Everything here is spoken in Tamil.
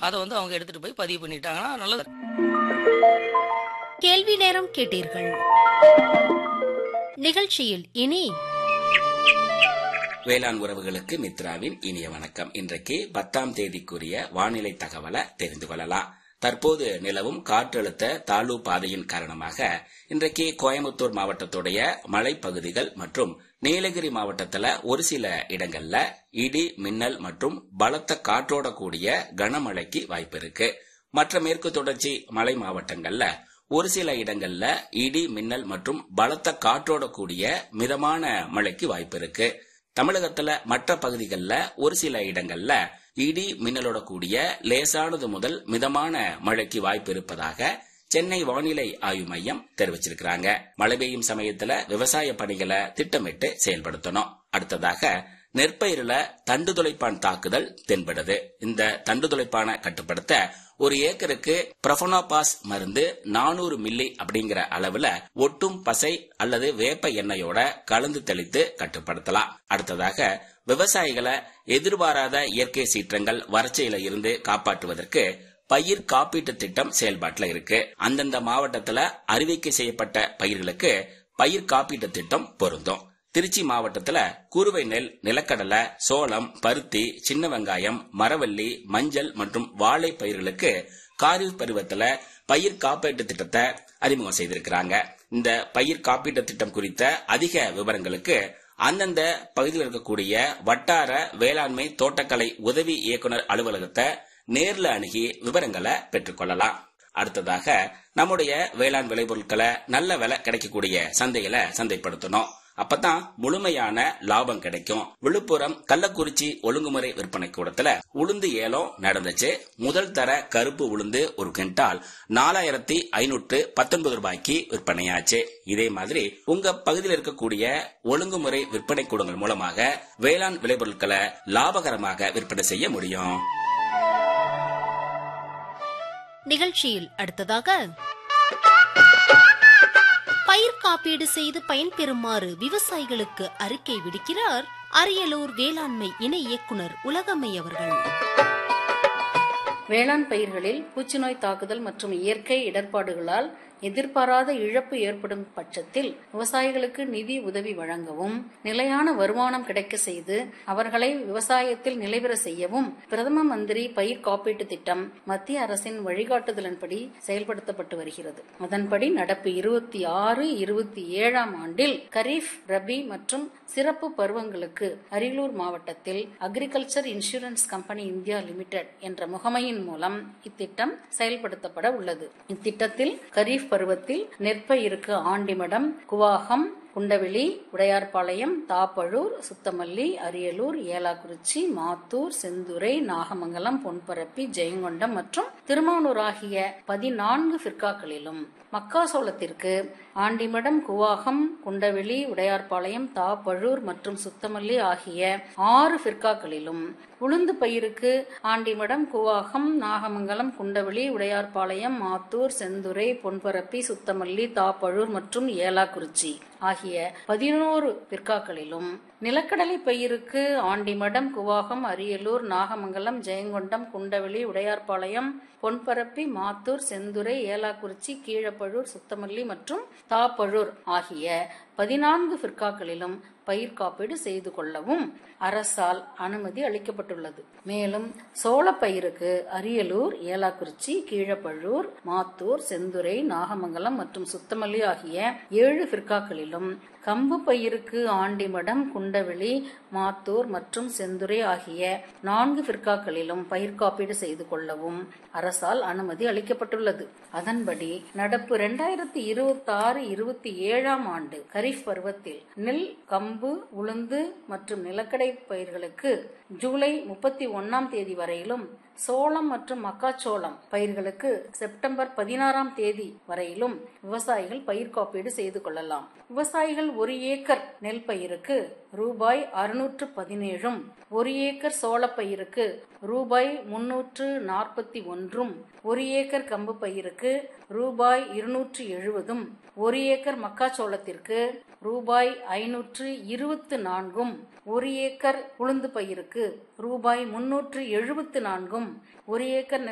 அதை வந்து அவங்க எடுத்துட்டு போய் பதிவு பண்ணிட்டாங்கன்னா நல்லது கேள்வி நேரம் கேட்டீர்கள் நிகழ்ச்சியில் இனி வேளாண் உறவுகளுக்கு மித்ராவின் இனிய வணக்கம் இன்றைக்கு பத்தாம் தேதிக்குரிய வானிலை தகவலை தெரிந்து கொள்ளலாம் தற்போது நிலவும் காற்றழுத்த தாழ்வு பாதையின் காரணமாக இன்றைக்கு கோயம்புத்தூர் மாவட்டத்துடைய மலைப்பகுதிகள் மற்றும் நீலகிரி மாவட்டத்துல ஒரு சில இடங்கள்ல இடி மின்னல் மற்றும் பலத்த காற்றோட கூடிய கனமழைக்கு வாய்ப்பு இருக்கு மற்ற மேற்கு தொடர்ச்சி மலை மாவட்டங்கள்ல ஒரு சில இடங்கள்ல இடி மின்னல் மற்றும் பலத்த காற்றோட கூடிய மிதமான மழைக்கு வாய்ப்பு இருக்கு தமிழகத்துல மற்ற பகுதிகளில் ஒரு சில இடங்கள்ல இடி மின்னலோட கூடிய லேசானது முதல் மிதமான மழைக்கு வாய்ப்பு இருப்பதாக சென்னை வானிலை ஆய்வு மையம் தெரிவிச்சிருக்கிறாங்க மழை பெய்யும் சமயத்துல விவசாய பணிகளை திட்டமிட்டு செயல்படுத்தணும் அடுத்ததாக நெற்பயிரில தண்டு துளைப்பான் தாக்குதல் தென்படுது இந்த தண்டு துளைப்பான கட்டுப்படுத்த ஒரு ஏக்கருக்கு பிரஃபனோபாஸ் மருந்து நானூறு மில்லி அப்படிங்கிற அளவுல ஒட்டும் பசை அல்லது வேப்ப எண்ணெயோட கலந்து தெளித்து கட்டுப்படுத்தலாம் அடுத்ததாக விவசாயிகளை எதிர்பாராத இயற்கை சீற்றங்கள் வறட்சியில இருந்து காப்பாற்றுவதற்கு பயிர் காப்பீட்டு திட்டம் செயல்பாட்டுல இருக்கு அந்தந்த மாவட்டத்துல அறிவிக்கை செய்யப்பட்ட பயிர்களுக்கு பயிர் காப்பீட்டு திட்டம் பொருந்தும் திருச்சி மாவட்டத்துல குறுவை நெல் நிலக்கடலை சோளம் பருத்தி சின்ன வெங்காயம் மரவள்ளி மஞ்சள் மற்றும் வாழை பயிர்களுக்கு காரிஃப் பருவத்துல பயிர் காப்பீட்டு திட்டத்தை அறிமுகம் செய்திருக்கிறாங்க இந்த பயிர் காப்பீட்டு திட்டம் குறித்த அதிக விவரங்களுக்கு அந்தந்த பகுதியில் இருக்கக்கூடிய வட்டார வேளாண்மை தோட்டக்கலை உதவி இயக்குனர் அலுவலகத்தை நேர்ல அணுகி விவரங்களை பெற்றுக்கொள்ளலாம் அடுத்ததாக நம்முடைய வேளாண் விளைபொருட்களை நல்ல விலை கிடைக்கக்கூடிய சந்தையில சந்தைப்படுத்தணும் அப்பதான் முழுமையான லாபம் கிடைக்கும் விழுப்புரம் கள்ளக்குறிச்சி ஒழுங்குமுறை விற்பனை கூடத்துல உளுந்து ஏலம் நடந்துச்சு முதல் தர கருப்பு உளுந்து ஒரு குவிண்டால் நாலாயிரத்தி ஐநூற்று பத்தொன்பது ரூபாய்க்கு விற்பனையாச்சு இதே மாதிரி உங்க பகுதியில் இருக்கக்கூடிய ஒழுங்குமுறை விற்பனை கூடங்கள் மூலமாக வேளாண் விளைபொருட்களை லாபகரமாக விற்பனை செய்ய முடியும் நிகழ்ச்சியில் அடுத்ததாக பயிர் காப்பீடு செய்து பயன்பெறுமாறு விவசாயிகளுக்கு அறிக்கை விடுக்கிறார் அரியலூர் வேளாண்மை இணை இயக்குனர் உலகம்மை அவர்கள் வேளாண் பயிர்களில் பூச்சிநோய் தாக்குதல் மற்றும் இயற்கை இடர்பாடுகளால் எதிர்பாராத இழப்பு ஏற்படும் பட்சத்தில் விவசாயிகளுக்கு நிதி உதவி வழங்கவும் நிலையான வருமானம் கிடைக்க செய்து அவர்களை விவசாயத்தில் நிலைபெற செய்யவும் பிரதம மந்திரி பயிர் காப்பீட்டு திட்டம் மத்திய அரசின் வழிகாட்டுதலின்படி செயல்படுத்தப்பட்டு வருகிறது அதன்படி நடப்பு இருபத்தி ஆறு இருபத்தி ஏழாம் ஆண்டில் கரீஃப் ரபி மற்றும் சிறப்பு பருவங்களுக்கு அரியலூர் மாவட்டத்தில் agriculture insurance company India limited என்ற முகமையின் மூலம் இத்திட்டம் செயல்படுத்தப்பட உள்ளது இத்திட்டத்தில் கரீஃப் பருவத்தில் நெற்பயிருக்கு ஆண்டிமடம் குவாகம் குண்டவெளி உடையார்பாளையம் தாப்பழூர் சுத்தமல்லி அரியலூர் ஏலாக்குறிச்சி மாத்தூர் செந்துறை நாகமங்கலம் பொன்பரப்பி ஜெயங்கொண்டம் மற்றும் திருமானூர் ஆகிய பதினான்கு பிற்காக்களிலும் மக்காசோளத்திற்கு ஆண்டிமடம் குவாகம் குண்டவெளி உடையார்பாளையம் தாப்பழூர் மற்றும் சுத்தமல்லி ஆகிய ஆறு பிற்காக்களிலும் உளுந்து பயிருக்கு ஆண்டிமடம் குவாகம் நாகமங்கலம் குண்டவெளி உடையார்பாளையம் மாத்தூர் செந்துறை பொன்பரப்பி சுத்தமல்லி தாப்பழூர் மற்றும் ஏலாக்குறிச்சி ஆகிய பதினோரு பிற்காக்களிலும் நிலக்கடலை பயிருக்கு ஆண்டிமடம் குவாகம் அரியலூர் நாகமங்கலம் ஜெயங்கொண்டம் குண்டவெளி உடையார்பாளையம் பொன்பரப்பி மாத்தூர் செந்துறை ஏலாக்குறிச்சி கீழப்பழூர் சுத்தமல்லி மற்றும் தாப்பழூர் ஆகிய பதினான்கு பிற்காக்களிலும் பயிர் காப்பீடு செய்து கொள்ளவும் அரசால் அனுமதி அளிக்கப்பட்டுள்ளது மேலும் சோளப்பயிருக்கு அரியலூர் ஏலாக்குறிச்சி கீழப்பழூர் மாத்தூர் செந்துறை நாகமங்கலம் மற்றும் சுத்தமல்லி ஆகிய ஏழு பிற்காக்களிலும் கம்பு பயிருக்கு ஆண்டிமடம் குண்டவெளி மாத்தூர் மற்றும் செந்துறை ஆகிய நான்கு பிற்காக்களிலும் பயிர் காப்பீடு செய்து கொள்ளவும் அரசால் அனுமதி அளிக்கப்பட்டுள்ளது அதன்படி நடப்பு இரண்டாயிரத்தி இருபத்தி ஆறு இருபத்தி ஏழாம் ஆண்டு கரீஃப் பருவத்தில் நெல் கம்பு உளுந்து மற்றும் நிலக்கடை பயிர்களுக்கு ஜூலை முப்பத்தி ஒன்னாம் தேதி வரையிலும் சோளம் மற்றும் மக்காச்சோளம் பயிர்களுக்கு செப்டம்பர் பதினாறாம் தேதி வரையிலும் விவசாயிகள் பயிர் காப்பீடு செய்து கொள்ளலாம் விவசாயிகள் ஒரு ஏக்கர் நெல் பயிருக்கு ரூபாய் அறுநூற்று பதினேழும் ஒரு ஏக்கர் சோளப்பயிருக்கு ரூபாய் முன்னூற்று நாற்பத்தி ஒன்றும் ஒரு ஏக்கர் கம்பு பயிருக்கு ரூபாய் இருநூற்று எழுபதும் ஒரு ஏக்கர் மக்காச்சோளத்திற்கு ரூபாய் ஐநூற்று இருபத்து நான்கும் ஒரு ஏக்கர் உளுந்து பயிருக்கு ரூபாய் முன்னூற்று எழுபத்து நான்கும் ஒரு ஏக்கர்